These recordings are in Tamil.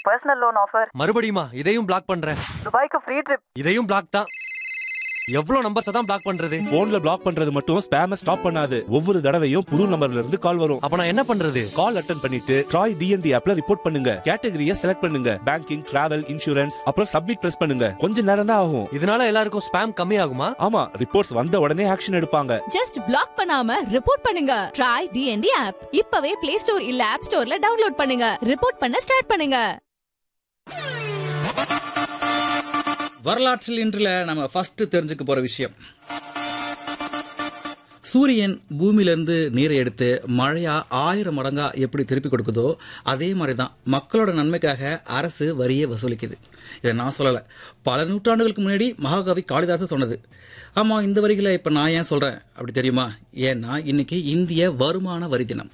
பர்சனல் லோன் ஆஃபர் மறுபடியுமா இதையும் பிளாக் பண்றேன் துபாய்க்கு ஃப்ரீ ட்ரிப் இதையும் பிளாக் தான் எவ்வளவு நம்பர்ஸ் தான் பிளாக் பண்றது போன்ல பிளாக் பண்றது மட்டும் ஸ்பேம ஸ்டாப் பண்ணாது ஒவ்வொரு தடவையும் புது நம்பர்ல இருந்து கால் வரும் அப்ப நான் என்ன பண்றது கால் அட்டன் பண்ணிட்டு ட்ராய் டிஎன்டி ஆப்ல ரிப்போர்ட் பண்ணுங்க கேட்டகரியை செலக்ட் பண்ணுங்க பேங்கிங் டிராவல் இன்சூரன்ஸ் அப்புறம் சப்மிட் பிரஸ் பண்ணுங்க கொஞ்ச நேரம் தான் ஆகும் இதனால எல்லாருக்கும் ஸ்பேம் கம்மி ஆகுமா ஆமா ரிப்போர்ட்ஸ் வந்த உடனே ஆக்ஷன் எடுப்பாங்க ஜஸ்ட் பிளாக் பண்ணாம ரிப்போர்ட் பண்ணுங்க ட்ரை டிஎன்டி ஆப் இப்பவே பிளே ஸ்டோர் இல்ல ஆப் ஸ்டோர்ல டவுன்லோட் பண்ணுங்க ரிப்போர்ட் பண்ண ஸ்டார்ட் பண்ணுங்க வரலாற்றில் இன்றுல நம்ம ஃபர்ஸ்ட் தெரிஞ்சுக்க போற விஷயம் சூரியன் பூமியிலிருந்து நீரை எடுத்து மழையா ஆயிரம் மடங்கா எப்படி திருப்பி கொடுக்குதோ அதே மாதிரி தான் மக்களோட நன்மைக்காக அரசு வரியை வசூலிக்குது இதை நான் சொல்லல பல நூற்றாண்டுகளுக்கு முன்னாடி மகாகவி காளிதாசன் சொன்னது ஆமா இந்த வரிகளை இப்ப நான் ஏன் சொல்றேன் அப்படி தெரியுமா ஏன்னா இன்னைக்கு இந்திய வருமான வரி தினம்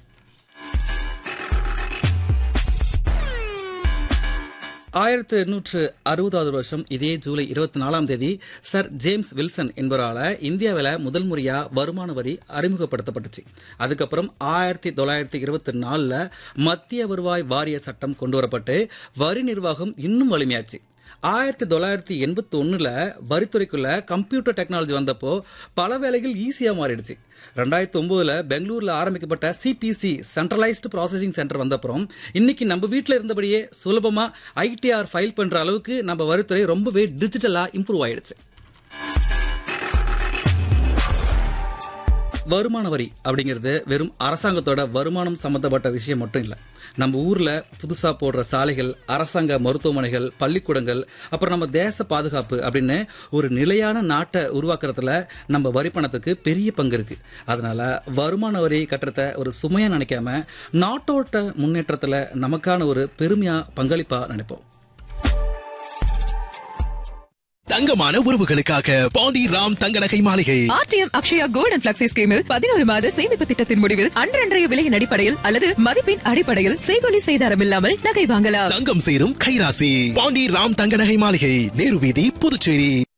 ஆயிரத்து எண்ணூற்று அறுபதாவது வருஷம் இதே ஜூலை இருபத்தி நாலாம் தேதி சர் ஜேம்ஸ் வில்சன் என்பவரால் இந்தியாவில் முதல் முறையா வருமான வரி அறிமுகப்படுத்தப்பட்டுச்சு அதுக்கப்புறம் ஆயிரத்தி தொள்ளாயிரத்தி இருபத்தி நாலில் மத்திய வருவாய் வாரிய சட்டம் கொண்டு வரப்பட்டு வரி நிர்வாகம் இன்னும் வலிமையாச்சு ஆயிரத்தி தொள்ளாயிரத்தி எண்பத்தி ஒன்னுல வரித்துறைக்குள்ள கம்ப்யூட்டர் டெக்னாலஜி வந்தப்போ பல வேலைகள் ஈஸியா மாறிடுச்சு ரெண்டாயிரத்தி ஒன்பதுல பெங்களூர்ல ஆரம்பிக்கப்பட்ட சிபிசி சென்ட்ரலைஸ்டு ப்ராசஸிங் சென்டர் வந்தப்புறம் இன்னைக்கு நம்ம வீட்டில் இருந்தபடியே சுலபமா ஐடிஆர் ஃபைல் பண்ற அளவுக்கு நம்ம வரித்துறை ரொம்பவே டிஜிட்டலா இம்ப்ரூவ் ஆயிடுச்சு வருமான வரி அப்படிங்கிறது வெறும் அரசாங்கத்தோட வருமானம் சம்பந்தப்பட்ட விஷயம் மட்டும் இல்லை நம்ம ஊர்ல புதுசா போடுற சாலைகள் அரசாங்க மருத்துவமனைகள் பள்ளிக்கூடங்கள் அப்புறம் நம்ம தேச பாதுகாப்பு அப்படின்னு ஒரு நிலையான நாட்டை உருவாக்குறதுல நம்ம வரி பணத்துக்கு பெரிய பங்கு இருக்கு அதனால வருமான வரி கட்டுறத ஒரு சுமையா நினைக்காம நாட்டோட்ட முன்னேற்றத்துல நமக்கான ஒரு பெருமையா பங்களிப்பா நினைப்போம் தங்கமான உறவுகளுக்காக பாண்டி ராம் தங்க நகை மாளிகை RTM Akshaya gold and flexi ஸ்கீமில் பதினோரு மாத சேமிப்பு திட்டத்தின் முடிவில் அன்றன்றைய விலையின் அடிப்படையில் அல்லது மதிப்பின் அடிப்படையில் செய்கொலி செய்தாரம் இல்லாமல் நகை வாங்கலாம் தங்கம் சேரும் கைராசி பாண்டி ராம் தங்க நகை மாளிகை நேரு வீதி புதுச்சேரி